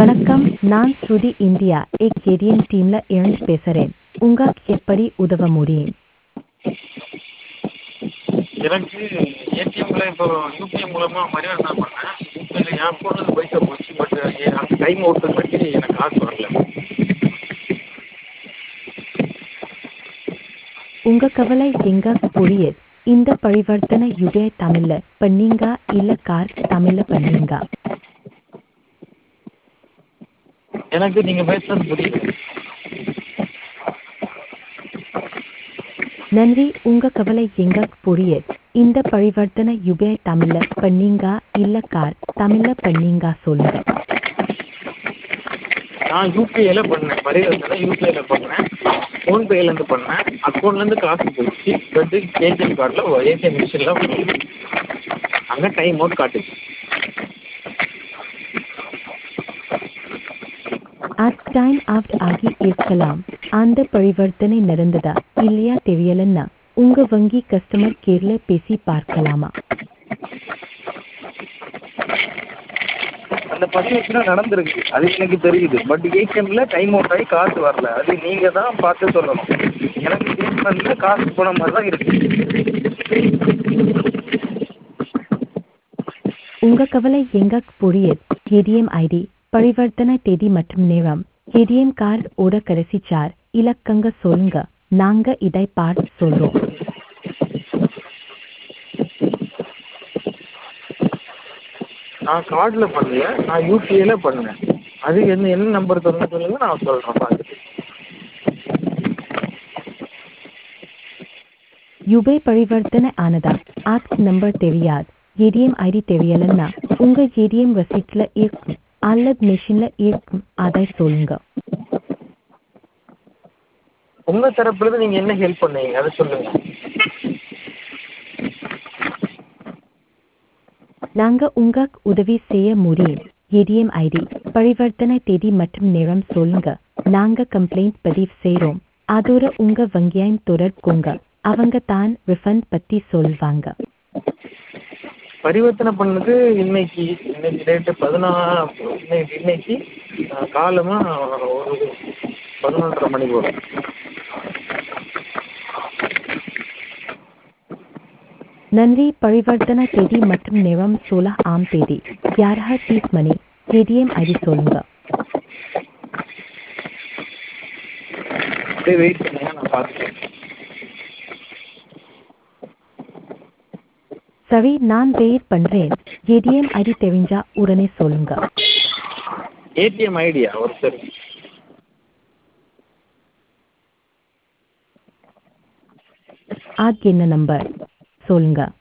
வணக்கம் நான் ஸ்ருதி India egg ATM டீம்ல இருந்து பேசுறேன் உங்களுக்கு எப்படி உதவ முடியும் எனக்கு ஏடிஎம்மில் இப்போ யூபிஐ மூலமாக பரிவர்த்தனை பண்ணேன் யூபிஐயில் என் அக்கௌண்ட்லேருந்து பைசா போச்சு பட் அந்த டைம் அவுட்டுங்காட்டி எனக்கு காசு வரல உங்க கவலை எங்களுக்கு புரியுது இந்த பரிவர்த்தனை யுபிஐ தமிழ்ல பண்ணீங்க இல்ல கார்ட் தமிழ்ல பண்ணீங்க எனக்கு நீங்கள் பேசுறது புரியல நன்றி உங்க கவலை எங்களுக்கு புரியுது இந்த பரிவர்த்தனை யுபிஐ தமிழ்ல பண்ணீங்க இல்ல கார்ட் தமிழ்ல பண்ணீங்க சொல்லுங்க நான் யூபிஐயில் பண்ணேன் பரிவர்த்தனை யூபிஐயில் பண்ணேன் ஃபோன்பேலேருந்து பண்ணேன் அக்கௌண்ட்லேருந்து காசு போச்சு பட் ஏடிஎம் கார்டில் ஏடிஎம் மிஷினில் அங்கே டைம் அவுட் காட்டுச்சு ஆட் டைம் அவுட் ஆகி இருக்கலாம் அந்த பரிவர்த்தனை நடந்ததா இல்லையா தெரியலன்னா உங்க வங்கி கஸ்டமர் கேர்ல பேசி பார்க்கலாமா அந்த பரிவர்த்தனை நடந்திருக்கு அது எனக்கு தெரியுது பட் ஏடிஎம்ல டைம் அவுட் ஆகி காசு வரல அது நீங்கள் தான் பார்த்து சொல்லணும் எனக்கு ஸ்டேட்மெண்ட்டில் காசு போன மாதிரி தான் இருக்கு உங்க கவலை எங்களுக்கு புரியுது ஏடிஎம் ஐடி பரிவர்த்தனை தேதி மற்றும் நேரம் ஏடிஎம் கார்டு ஓட கடைசி சார் இலக்கங்க சொல்லுங்க நாங்க இதை பார்த்து சொல்றோம் நான் கார்டில் பண்ணல நான் யூபிஐயில் பண்ணேன் அது என்ன என்ன நம்பர் தரணும் சொல்லுங்க நான் சொல்கிறேன் பார்த்துட்டு யுபே பரிவர்த்தனை ஆனதா ஆக் நம்பர் தெரியாது ஏடிஎம் ஐடி தெரியலன்னா உங்க ஏடிஎம் ரசீட்ல இருக்கும் அல்லது மெஷின்ல இருக்கும் அதை சொல்லுங்க உங்கள் தரப்புலேருந்து நீங்கள் என்ன ஹெல்ப் பண்ணீங்க அதை சொல்லுங்கள் நாங்க உங்களுக்கு உதவி செய்ய முடியும் ஏடிஎம் ஐடி பரிவர்த்தனை தேதி மற்றும் நேரம் சொல்லுங்க நாங்க கம்ப்ளைண்ட் பதிவு செய்றோம் அதோட உங்க வங்கியாயின் தொடர்புங்க அவங்க தான் ரிஃபண்ட் பத்தி சொல்வாங்க பரிவர்த்தனை பண்ணது இன்னைக்கு இன்னைக்கு டேட்டு பதினா இன்னைக்கு இன்னைக்கு காலமாக ஒரு பதினொன்றரை மணிக்கு வரும் நன்றி பரிவர்த்தனை தேதி மற்றும் நேரம் சோலह ஆம் தேதி ग्यारह तीस மணி ஏடிஎம் ஐடி சொல்லுங்க அப்படியே வெயிட் பண்ணுங்க நான் பார்த்துக்கிறேன் சரி நான் வெயிட் பண்றேன் ஏடிஎம் ஐடி தெரிஞ்சா உடனே சொல்லுங்க ஏடிஎம் ஐடியா ஒரு சரி ஆக் என்ன நம்பர் சொல்லுங்க